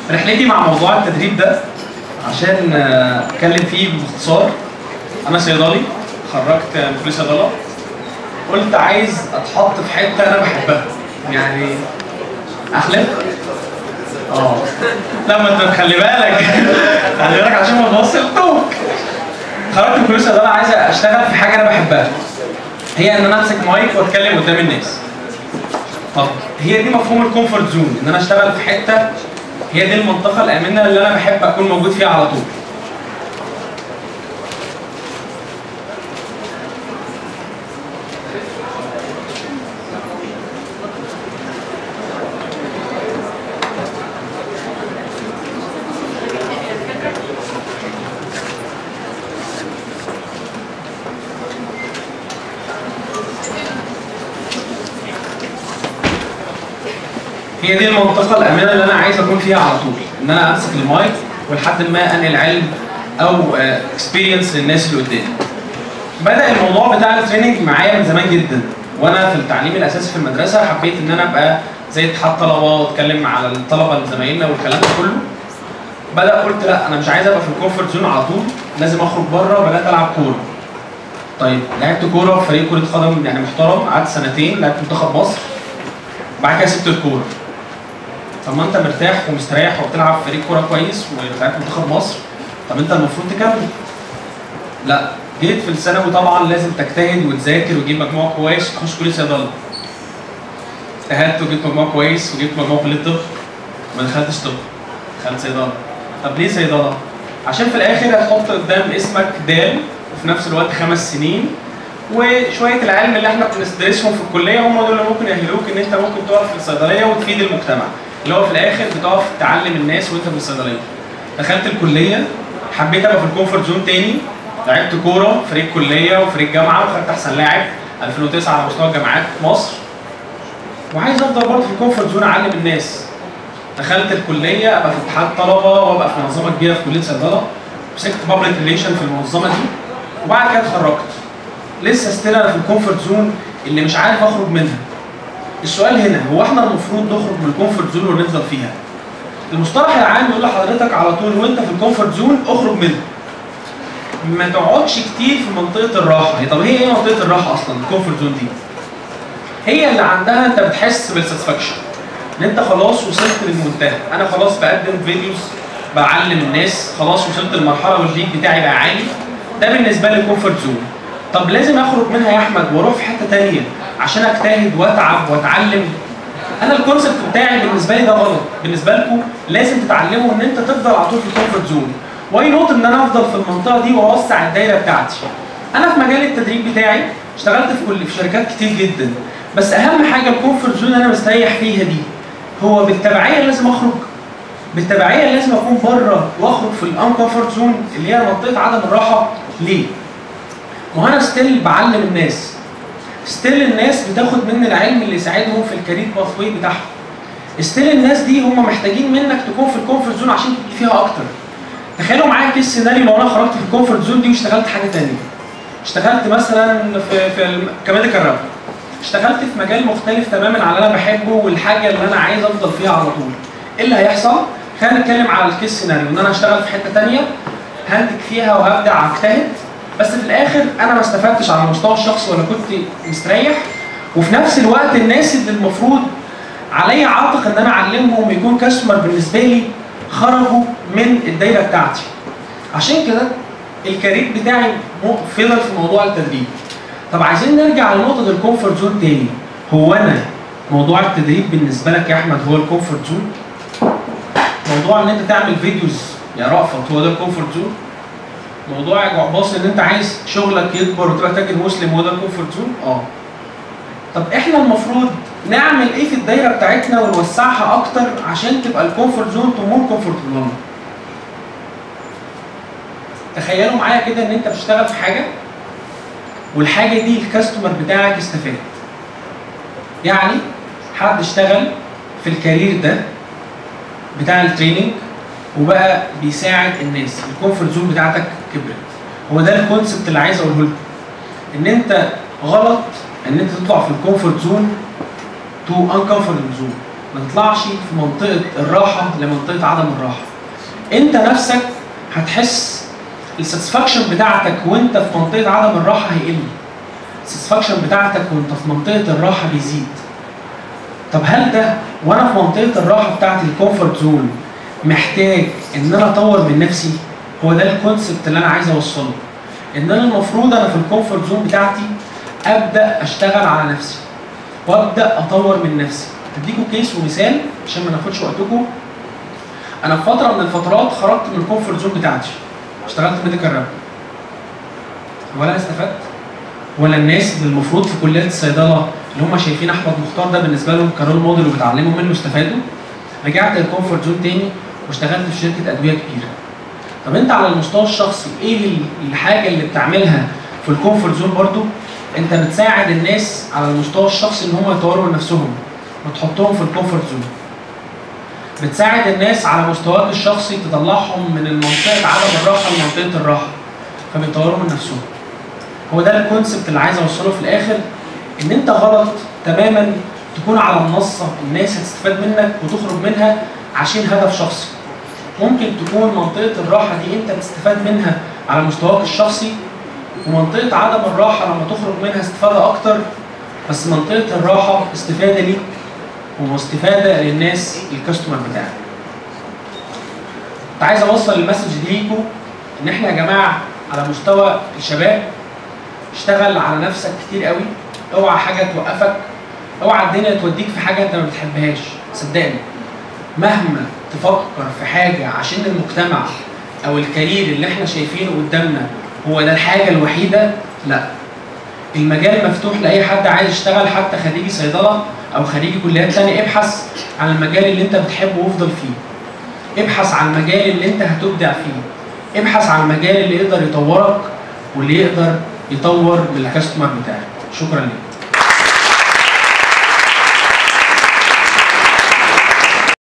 رحلتي مع موضوع التدريب ده عشان آه، اتكلم فيه باختصار انا صيدلي خرجت من كليه صيدله قلت عايز اتحط في حته انا بحبها يعني اخلف اه لا ما انت خلي بالك خلي بالك عشان ما توصلتوك خرجت من كليه صيدله عايز اشتغل في حاجه انا بحبها هي ان انا امسك مايك واتكلم قدام الناس طب هي دي مفهوم الكومفورت زون ان انا اشتغل في حته هي دي المنطقه الامنه اللي انا بحب اكون موجود فيها على طول هي دي المنطقة الآمنة اللي أنا عايز أكون فيها على طول، إن أنا أمسك المايك ولحد ما أنقل علم أو اكسبيرينس للناس اللي قدامي. بدأ الموضوع بتاع التريننج معايا من زمان جدا، وأنا في التعليم الأساسي في المدرسة حبيت إن أنا أبقى زي اتحاد طلبة وأتكلم على الطلبة اللي زمايلنا والكلام ده كله. بدأ قلت لا أنا مش عايز أبقى في الكومفورت زون على طول، لازم أخرج بره بدأت ألعب كورة. طيب لعبت كورة في فريق كرة قدم يعني محترم، قعدت سنتين لعبت منتخب مصر. بعد كده سبت الكورة. طب ما انت مرتاح ومستريح وبتلعب في فريق كوره كويس ولعبت منتخب مصر طب انت المفروض تكمل لا جيت في الثانوي طبعا لازم تجتهد وتذاكر وتجيب مجموع كويس تخش كليه صيدله اجتهدت وجبت مجموع كويس وجبت مجموع كليه طب ما دخلتش طب دخلت صيدله طب ليه صيدله؟ عشان في الاخر هتحط قدام اسمك دال وفي نفس الوقت خمس سنين وشويه العلم اللي احنا بندرسهم في الكليه هم دول اللي ممكن يأهلوك ان انت ممكن تقف في الصيدليه وتفيد المجتمع اللي هو في الاخر بتقف تعلم الناس وانت في الصيدليه دخلت الكليه حبيت ابقى في الكومفورت زون تاني لعبت كوره فريق كليه وفريق جامعه وخدت احسن لاعب 2009 على مستوى جامعات مصر وعايز افضل برضه في الكومفورت زون اعلم الناس دخلت الكليه ابقى في اتحاد طلبه وابقى في منظمه كبيره في كليه صيدله مسكت بابليك ريليشن في المنظمه دي وبعد كده اتخرجت لسه ستيل انا في الكومفورت زون اللي مش عارف اخرج منها السؤال هنا هو احنا المفروض نخرج من الكومفورت زون ونفضل فيها المصطلح العام يقول لحضرتك على طول وانت في الكومفورت زون اخرج منها ما تقعدش كتير في منطقه الراحه هي طب هي ايه منطقه الراحه اصلا الكومفورت زون دي هي اللي عندها انت بتحس بالساتسفاكشن ان انت خلاص وصلت للمنتهى انا خلاص بقدم فيديوز بعلم الناس خلاص وصلت للمرحله والجيك بتاعي بقى عالي ده بالنسبه لي الكومفورت زون طب لازم اخرج منها يا احمد واروح في حته تانية عشان اجتهد واتعب واتعلم انا الكونسبت بتاعي بالنسبه لي ده غلط بالنسبه لكم لازم تتعلموا ان انت تفضل على طول في الكومفورت زون واي نوت ان انا افضل في المنطقه دي واوسع الدايره بتاعتي انا في مجال التدريب بتاعي اشتغلت في كل في شركات كتير جدا بس اهم حاجه الكومفورت زون انا مستريح فيها دي هو بالتبعيه لازم اخرج بالتبعيه لازم اكون بره واخرج في الانكومفورت زون اللي هي منطقه عدم الراحه ليه؟ ما هو انا ستيل بعلم الناس ستيل الناس بتاخد مني العلم اللي يساعدهم في الكارير باثوي بتاعهم ستيل الناس دي هم محتاجين منك تكون في الكومفورت زون عشان تبقى فيها اكتر تخيلوا معايا كيس سيناريو لو انا خرجت في الكومفورت زون دي واشتغلت حاجه ثانيه اشتغلت مثلا في في الم- كميديكال راب اشتغلت في مجال مختلف تماما عن اللي انا بحبه والحاجه اللي انا عايز افضل فيها على طول ايه اللي هيحصل خلينا نتكلم على الكيس سيناريو ان انا اشتغل في حته ثانيه هنتج فيها وهبدع اجتهد بس في الاخر انا ما استفدتش على المستوى الشخصي ولا كنت مستريح وفي نفس الوقت الناس اللي المفروض عليا عاتق ان انا اعلمهم يكون كاستمر بالنسبه لي خرجوا من الدايره بتاعتي عشان كده الكارير بتاعي مو- فضل في موضوع التدريب طب عايزين نرجع لنقطه الكومفورت زون تاني هو انا موضوع التدريب بالنسبه لك يا احمد هو الكومفورت زون موضوع ان انت تعمل فيديوز يا رأفت هو ده الكومفورت زون موضوع يا جعباص ان انت عايز شغلك يكبر وتبقى تاجر مسلم وده الكومفورت زون اه طب احنا المفروض نعمل ايه في الدايره بتاعتنا ونوسعها اكتر عشان تبقى الكومفورت زون تمور كومفورت زون تخيلوا معايا كده ان انت بتشتغل في حاجه والحاجه دي الكاستمر بتاعك استفاد يعني حد اشتغل في الكارير ده بتاع التريننج وبقى بيساعد الناس الكومفورت زون بتاعتك كبرت هو ده الكونسبت اللي عايز اقوله لكم ان انت غلط ان انت تطلع في الكومفورت زون تو انكمفورت زون ما تطلعش في منطقه الراحه لمنطقه عدم الراحه انت نفسك هتحس الساتسفاكشن بتاعتك وانت في منطقه عدم الراحه هيقل الساتسفاكشن بتاعتك وانت في منطقه الراحه بيزيد طب هل ده وانا في منطقه الراحه بتاعتي الكومفورت زون محتاج ان انا اطور من نفسي هو ده الكونسبت اللي انا عايز اوصله ان انا المفروض انا في الكومفورت زون بتاعتي ابدا اشتغل على نفسي وابدا اطور من نفسي اديكم كيس ومثال عشان ما ناخدش وقتكم انا في فتره من الفترات خرجت من الكومفورت زون بتاعتي اشتغلت ميديكال راب ولا استفدت ولا الناس اللي المفروض في كليات الصيدله اللي هم شايفين احمد مختار ده بالنسبه لهم كرول موديل وبيتعلموا منه استفادوا رجعت الكومفورت زون تاني واشتغلت في شركه ادويه كبيره طب انت على المستوى الشخصي ايه الحاجه اللي بتعملها في الكومفورت زون برضو انت بتساعد الناس على المستوى الشخصي ان هم يطوروا من نفسهم وتحطهم في الكومفورت زون بتساعد الناس على مستواك الشخصي تطلعهم من المنطقه عدم الراحه لمنطقه الراحه فبيطوروا من نفسهم هو ده الكونسبت اللي عايز اوصله في الاخر ان انت غلط تماما تكون على منصه الناس هتستفاد منك وتخرج منها عشان هدف شخصي ممكن تكون منطقه الراحه دي انت تستفاد منها على مستواك الشخصي ومنطقه عدم الراحه لما تخرج منها استفاده اكتر بس منطقه الراحه استفاده ليك واستفاده للناس الكاستمر بتاعك. كنت عايز اوصل المسج دي ليكم ان احنا يا جماعه على مستوى الشباب اشتغل على نفسك كتير قوي اوعى حاجه توقفك اوعى الدنيا توديك في حاجه انت ما بتحبهاش صدقني مهما تفكر في حاجه عشان المجتمع او الكارير اللي احنا شايفينه قدامنا هو ده الحاجه الوحيده لا المجال مفتوح لاي حد عايز يشتغل حتى خريجي صيدله او خريجي كليات ثانيه ابحث عن المجال اللي انت بتحبه وافضل فيه ابحث عن المجال اللي انت هتبدع فيه ابحث عن المجال اللي يقدر يطورك واللي يقدر يطور من الكاستمر بتاعك شكرا لك